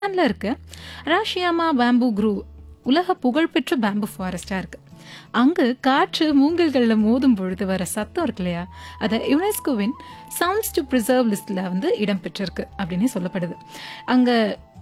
ஜப்பான்ல இருக்கு ராஷியாமா bamboo crew உலக புகழ்பெற்ற பேம்பு ஃபாரஸ்டா இருக்கு அங்கு காற்று மூங்கில்களில் மோதும் பொழுது வர சத்தம் இருக்கு இல்லையா அதை யுனெஸ்கோவின் சவுண்ட்ஸ் டு ப்ரிசர்வ் லிஸ்ட்ல வந்து இடம்பெற்றிருக்கு அப்படின்னு சொல்லப்படுது அங்க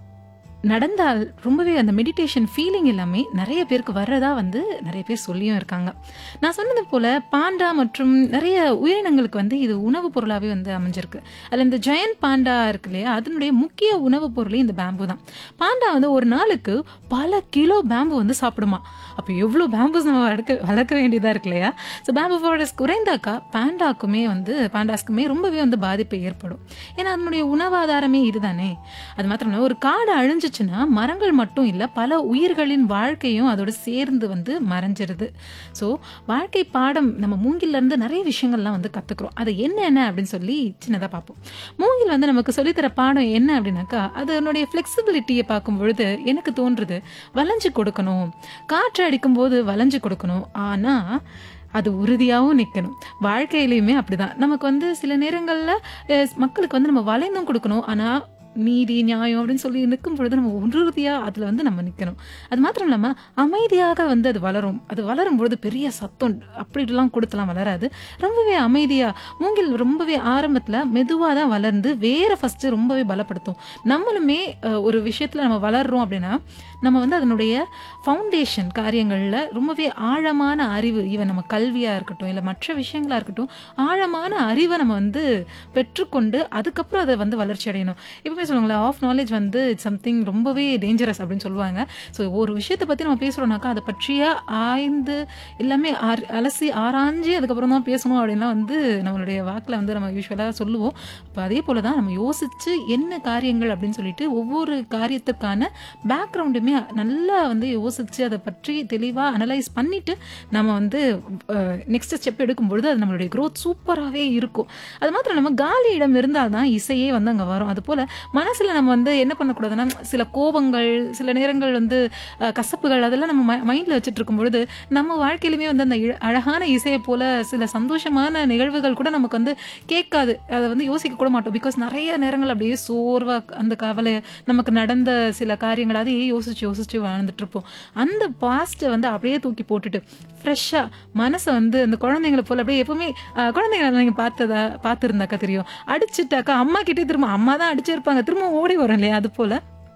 நடந்தால் ரொம்பவே அந்த மெடிடேஷன் ஃபீலிங் எல்லாமே நிறைய பேருக்கு வர்றதா வந்து நிறைய பேர் சொல்லியும் இருக்காங்க நான் சொன்னது போல பாண்டா மற்றும் நிறைய உயிரினங்களுக்கு வந்து இது உணவுப் பொருளாகவே வந்து அமைஞ்சிருக்கு அதில் இந்த ஜெயன் பாண்டா இருக்கு இல்லையா அதனுடைய முக்கிய உணவுப் பொருளே இந்த பேம்பு தான் பாண்டா வந்து ஒரு நாளுக்கு பல கிலோ பேம்பு வந்து சாப்பிடுமா அப்போ எவ்வளோ பேம்பூஸ் நம்ம வளர்க்க வளர்க்க வேண்டியதாக இருக்கு இல்லையா ஸோ பேம்பு ஃபாரஸ்ட் குறைந்தாக்கா பாண்டாக்குமே வந்து பாண்டாஸ்க்குமே ரொம்பவே வந்து பாதிப்பு ஏற்படும் ஏன்னா அதனுடைய உணவாதாரமே இதுதானே அது மாத்திரம் இல்லை ஒரு காடு அழிஞ்சிச்சுன்னா மரங்கள் மட்டும் இல்லை பல உயிர்களின் வாழ்க்கையும் அதோட சேர்ந்து வந்து மறைஞ்சிருது ஸோ வாழ்க்கை பாடம் நம்ம மூங்கில்ல இருந்து நிறைய விஷயங்கள்லாம் வந்து கற்றுக்குறோம் அது என்ன என்ன அப்படின்னு சொல்லி சின்னதாக பார்ப்போம் மூங்கில் வந்து நமக்கு சொல்லித்தர பாடம் என்ன அப்படின்னாக்கா அதனுடைய ஃப்ளெக்சிபிலிட்டியை பார்க்கும் பொழுது எனக்கு தோன்றுது வளைஞ்சு கொடுக்கணும் காற்று அடிக்கும்போது வளைஞ்சு கொடுக்கணும் ஆனால் அது உறுதியாகவும் நிற்கணும் வாழ்க்கையிலையுமே அப்படிதான் நமக்கு வந்து சில நேரங்களில் மக்களுக்கு வந்து நம்ம வளைந்தும் கொடுக்கணும் ஆனால் நீதி நியாயம் அப்படின்னு சொல்லி நிற்கும் பொழுது நம்ம உறுதியாக அதில் வந்து நம்ம நிற்கணும் அது மாத்திரம் இல்லாமல் அமைதியாக வந்து அது வளரும் அது வளரும் பொழுது பெரிய சத்தம் அப்படிலாம் கொடுத்தலாம் வளராது ரொம்பவே அமைதியாக மூங்கில் ரொம்பவே ஆரம்பத்தில் மெதுவாக தான் வளர்ந்து வேற ஃபஸ்ட்டு ரொம்பவே பலப்படுத்தும் நம்மளுமே அஹ், ஒரு விஷயத்தில் நம்ம வளர்றோம் அப்படின்னா நம்ம வந்து அதனுடைய ஃபவுண்டேஷன் காரியங்களில் ரொம்பவே ஆழமான அறிவு ஈவன் நம்ம கல்வியாக இருக்கட்டும் இல்லை மற்ற விஷயங்களாக இருக்கட்டும் ஆழமான அறிவை நம்ம வந்து பெற்றுக்கொண்டு அதுக்கப்புறம் அதை வந்து வளர்ச்சி அடையணும் எப்பவுமே சொல்லுவாங்களே ஆஃப் நாலேஜ் வந்து இட்ஸ் சம்திங் ரொம்பவே டேஞ்சரஸ் அப்படின்னு சொல்லுவாங்க ஸோ ஒரு விஷயத்தை பற்றி நம்ம பேசுகிறோம்னாக்கா அதை பற்றிய ஆய்ந்து எல்லாமே ஆர் அலசி ஆராய்ஞ்சு அதுக்கப்புறம் தான் பேசணும் அப்படின்லாம் வந்து நம்மளுடைய வாக்கில் வந்து நம்ம யூஸ்வலாக சொல்லுவோம் இப்போ அதே போல் தான் நம்ம யோசித்து என்ன காரியங்கள் அப்படின்னு சொல்லிட்டு ஒவ்வொரு காரியத்துக்கான பேக்ரவுண்டுமே நல்லா வந்து யோசித்து அதை பற்றி தெளிவாக அனலைஸ் பண்ணிட்டு நம்ம வந்து நெக்ஸ்ட் ஸ்டெப் எடுக்கும்பொழுது அது நம்மளுடைய growth சூப்பராகவே இருக்கும் அது மாத்திரம் நம்ம காலி இடம் இருந்தால் தான் இசையே வந்து அங்கே வரும் அது போல் மனசில் நம்ம வந்து என்ன பண்ணக்கூடாதுன்னா சில கோபங்கள் சில நேரங்கள் வந்து அஹ், கசப்புகள் அதெல்லாம் நம்ம மைண்டில் வச்சுட்டு இருக்கும் பொழுது நம்ம வாழ்க்கையிலுமே வந்து அந்த இழ- அழகான இசையை போல சில சந்தோஷமான நிகழ்வுகள் கூட நமக்கு வந்து கேட்காது அதை வந்து யோசிக்க கூட மாட்டோம் பிகாஸ் நிறைய நேரங்கள் அப்படியே சோர்வா அந்த கவலை நமக்கு நடந்த சில காரியங்கள் அதையே யோசிச்சு யோசிச்சு வாழ்ந்துட்டு இருப்போம் அந்த பாஸ்ட்டை வந்து அப்படியே தூக்கி போட்டுட்டு ஃப்ரெஷ்ஷாக மனசை வந்து அந்த குழந்தைங்களை போல அப்படியே எப்பவுமே அஹ், குழந்தைங்களை நீங்கள் பார்த்ததா பார்த்துருந்தாக்கா தெரியும் அடிச்சுட்டாக்கா அம்மா கிட்டே திரும்ப அம்மா தான் அடிச்சிருப்பாங்க திரும்ப ஓடி வரும் இல்லையா அது போல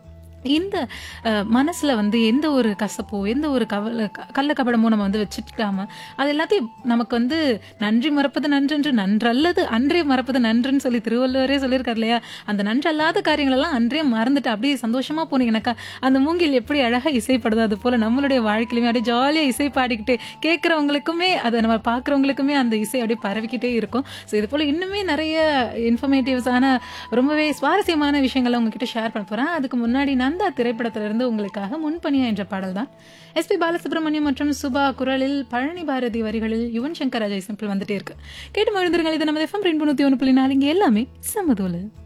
இந்த அஹ், மனசுல வந்து எந்த ஒரு கசப்போ எந்த ஒரு கவலை க- கள்ள கபடமோ நம்ம வந்து வச்சுட்டாம அது எல்லாத்தையும் நமக்கு வந்து நன்றி மறப்பது நன்றென்று நன்றல்லது அன்றே மறப்பது நன்றுன்னு சொல்லி திருவள்ளுவரே சொல்லியிருக்காரு இல்லையா அந்த நன்றல்லாத காரியங்கள் எல்லாம் அன்றே மறந்துட்டு அப்படியே சந்தோஷமா போனீங்கன்னாக்கா அந்த மூங்கில் எப்படி அழகா இசைப்படுதோ அது போல நம்மளுடைய வாழ்க்கையிலுமே அப்படியே ஜாலியா இசை பாடிக்கிட்டு கேட்கறவங்களுக்குமே அதை நம்ம பார்க்குறவங்களுக்குமே அந்த இசை அப்படியே பரவிக்கிட்டே இருக்கும் ஸோ இது போல இன்னுமே நிறைய இன்ஃபர்மேட்டிவ்ஸான ரொம்பவே சுவாரஸ்யமான விஷயங்களை உங்ககிட்ட ஷேர் பண்ண போறேன் அதுக்கு முன்னாடி நந்தா திரைப்படத்திலிருந்து உங்களுக்காக முன்பணியா என்ற பாடல் தான் எஸ்பி பாலசுப்ரமணியம் மற்றும் சுபா குரலில் பழனி பாரதி வரிகளில் யுவன் சங்கர் ராஜா சிம்பிள் வந்துட்டே இருக்கு கேட்டு மகிழ்ந்துருங்கள் இது நம்ம எஃப்எம் ரெண்டு நூற்றி ஒன்று புள்ளி நாலு இங்கே எல்லாமே சமதோல